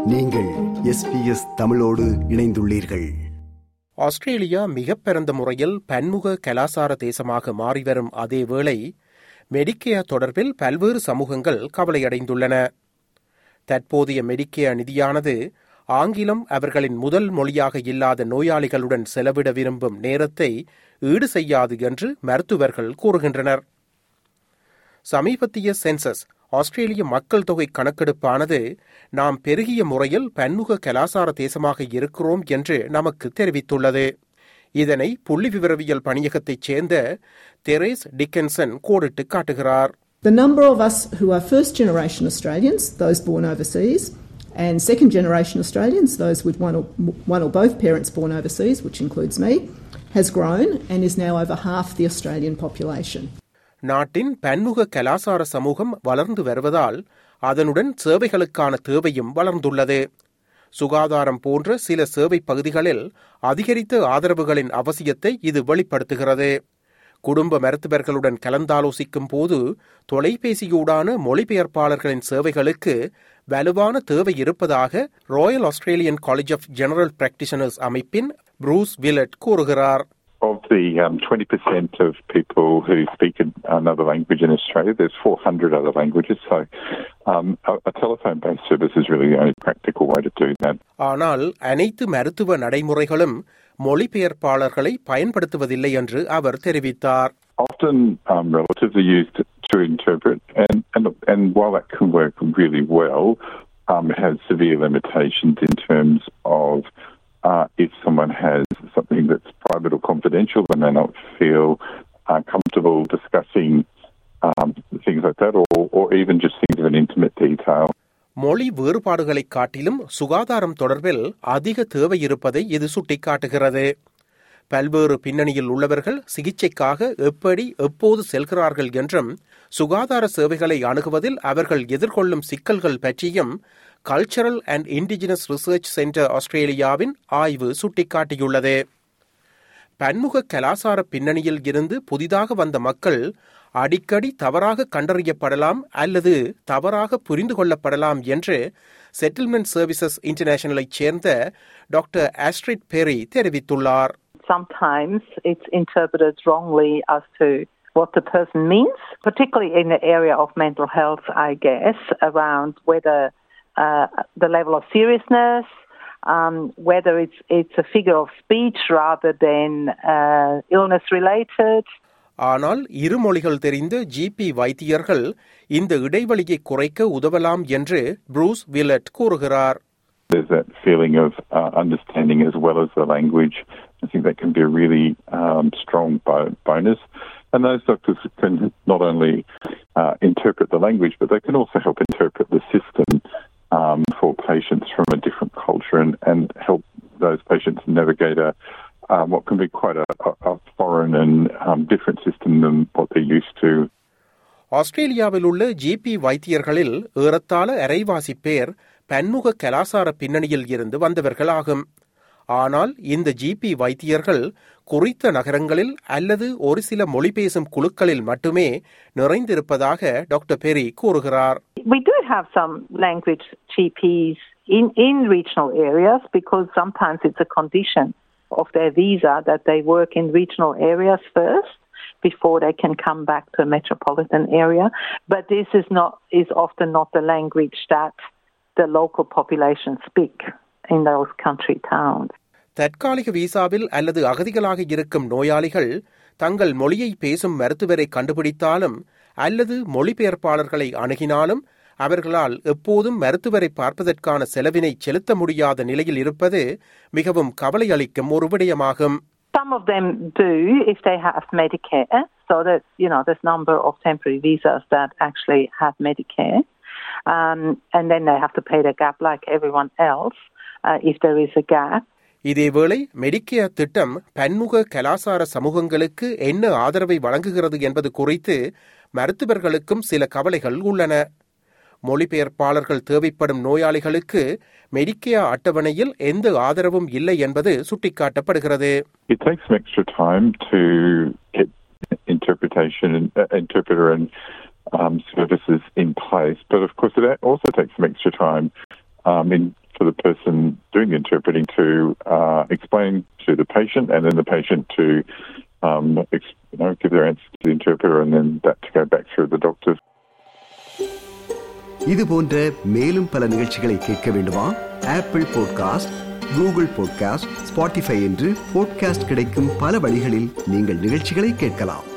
நீங்கள் எஸ்பிஎஸ் தமிழோடு இணைந்துள்ளீர்கள் ஆஸ்திரேலியா மிகப் பரந்த முறையில் பன்முக கலாசார தேசமாக மாறிவரும் அதே வேளை மெடிக்கேர் தொடர்பில் பல்வேறு சமூகங்கள் கவலையடைந்துள்ளன தற்போதைய மெடிக்கேர் நிதியானது ஆங்கிலம் அவர்களின் முதல் மொழியாக இல்லாத நோயாளிகளுடன் செலவிட விரும்பும் நேரத்தை ஈடு செய்யாது என்று மருத்துவர்கள் கூறுகின்றனர் சமீபத்திய சென்சஸ் ஆஸ்திரேலிய மக்கள் தொகை கணக்கெடுப்பானது நாம் பெருகிய முறையில் பன்முக கலாசார தேசமாக இருக்கிறோம் என்று நமக்கு தெரிவித்துள்ளது இதனை புள்ளி விவரவியல் பணியகத்தைச் சேர்ந்த தெரேஸ் டிக்கன்சன் கோடிட்டு காட்டுகிறார் The number of us who are first generation Australians, those born overseas, and second generation Australians, those with one or, one or both parents born overseas, which includes me, has grown and is now over half the Australian population. நாட்டின் பன்முக கலாசார சமூகம் வளர்ந்து வருவதால் அதனுடன் சேவைகளுக்கான தேவையும் வளர்ந்துள்ளது சுகாதாரம் போன்ற சில சேவை பகுதிகளில் அதிகரித்த ஆதரவுகளின் அவசியத்தை இது வெளிப்படுத்துகிறது குடும்ப மருத்துவர்களுடன் கலந்தாலோசிக்கும் போது தொலைபேசியூடான மொழிபெயர்ப்பாளர்களின் சேவைகளுக்கு வலுவான தேவை இருப்பதாக royal Australian college of general practitioners அமைப்பின் ப்ரூஸ் வில்லட் கூறுகிறார் Of the um, 20% of people who speak another language in Australia, there's 400 other languages. So um, a, a telephone based service is really the only practical way to do that. ஆனால் அனைத்து மருத்துவ நடைமுறைகளும் மொழிபெயர்ப்பாளர்களை பயன்படுத்துவதில்லை என்று அவர் தெரிவித்தார் Often um, relatives are used to interpret, and, and, and while that can work really well, um, it has severe limitations in terms of uh, if someone has something that's private or confidential, they may not feel uh, comfortable discussing um, things like that, or, or even just things of an intimate detail. மொழி வேறுபாடுகளைக் காட்டிலும் சுகாதாரம் தொடர்பில் அதிக தேவை இருப்பதை இது சுட்டிக்காட்டுகிறது பல்வேறு பின்னணியில் உள்ளவர்கள் சிகிச்சைக்காக எப்படி எப்போது செல்கிறார்கள் என்றும் சுகாதார சேவைகளை அணுகுவதில் அவர்கள் எதிர்கொள்ளும் சிக்கல்கள் பற்றியும் cultural and indigenous research centre ஆஸ்திரேலியாவின் ஆய்வு சுட்டிக்காட்டியுள்ளது பன்முக கலாசார பின்னணியில் இருந்து புதிதாக வந்த மக்கள் அடிக்கடி தவறாக கண்டறியப்படலாம் அல்லது தவறாக புரிந்து கொள்ளப்படலாம் என்று செட்டில்மெண்ட் சர்வீசஸ் இன்டர்நேஷனலைச் சேர்ந்த டாக்டர் ஆஸ்ட்ரிட் பெரி தெரிவித்துள்ளார் Sometimes it's interpreted wrongly as to what the person means, particularly in the area of mental health, I guess, around whether uh, the level of seriousness, um, whether it's it's a figure of speech rather than uh, illness related. ஆனால் இரு மொழிகள் தெரிந்த GB வைத்தியர்கள் இந்த இடைவெளியை குறைக்க உதவலாம் என்று ப்ரூஸ் வில்லட் கூறுகிறார் There's that feeling of uh, understanding as well as the language. I think that can be a really um, strong bo- bonus. And those doctors can not only uh, interpret the language, but they can also help interpret the system um, for patients from a different culture and, and help those patients navigate a, um, what can be quite a, a foreign and um, different system than what they're used to. ஆஸ்திரேலியாவில் உள்ள GB வைத்தியர்களில் ஏறத்தாழ அரைவாசி பேர் பன்முக கலாசார பின்னணியில் இருந்து வந்தவர்களாகும் ஆனால் இந்த ஜிபி வைத்தியர்கள் குறித்த நகரங்களில் அல்லது ஒரு சில மொழி பேசும் குழுக்களில் மட்டுமே நிறைந்திருப்பதாக டாக்டர் பெரி கூறுகிறார் We do have some language GPs in, in regional areas because sometimes it's a condition of their visa that they work in regional areas first before they can come back to a metropolitan area. But this is not is often not the language that the local population speak in those country towns. தற்காலிக விசாவில் அல்லது அகதிகளாக இருக்கும் நோயாளிகள் தங்கள் மொழியை பேசும் மருத்துவரை கண்டுபிடித்தாலும் அல்லது மொழிபெயர்ப்பாளர்களை அணுகினாலும் அவர்களால் எப்போதும் மருத்துவரை பார்ப்பதற்கான செலவினை செலுத்த முடியாத நிலையில் இருப்பது மிகவும் கவலை அளிக்கும் ஒரு விடயமாகும் Some of them do if they have Medicare. So that you know, there's number of temporary visas that actually have Medicare, um, and then they have to pay the gap like everyone else uh, if there is a gap. இதேவேளை Medicare திட்டம் பன்முக கலாசார சமூகங்களுக்கு என்ன ஆதரவை வழங்குகிறது என்பது குறித்து மருத்துவர்களுக்கும் சில கவலைகள் உள்ளன மொழிபெயர்ப்பாளர்கள் தேவைப்படும் நோயாளிகளுக்கு மெடிக்கேர் அட்டவணையில் எந்த ஆதரவும் இல்லை என்பது சுட்டிக்காட்டப்படுகிறது It takes some extra time to get interpretation and uh, interpreter and um, services in place, but of course it also takes some extra time um, in for for the person doing the interpreting to uh, explain to the patient and then the patient to um, ex- you know, give their answer to the interpreter and then that to go back through the doctors. இது போன்ற மேலும் பல நிகழ்ச்சிகளை கேட்க வேண்டுமா Apple podcast Google podcast Spotify என்று podcast கிடைக்கும் பல வழிகளில் நீங்கள் நிகழ்ச்சிகளை கேட்கலாம்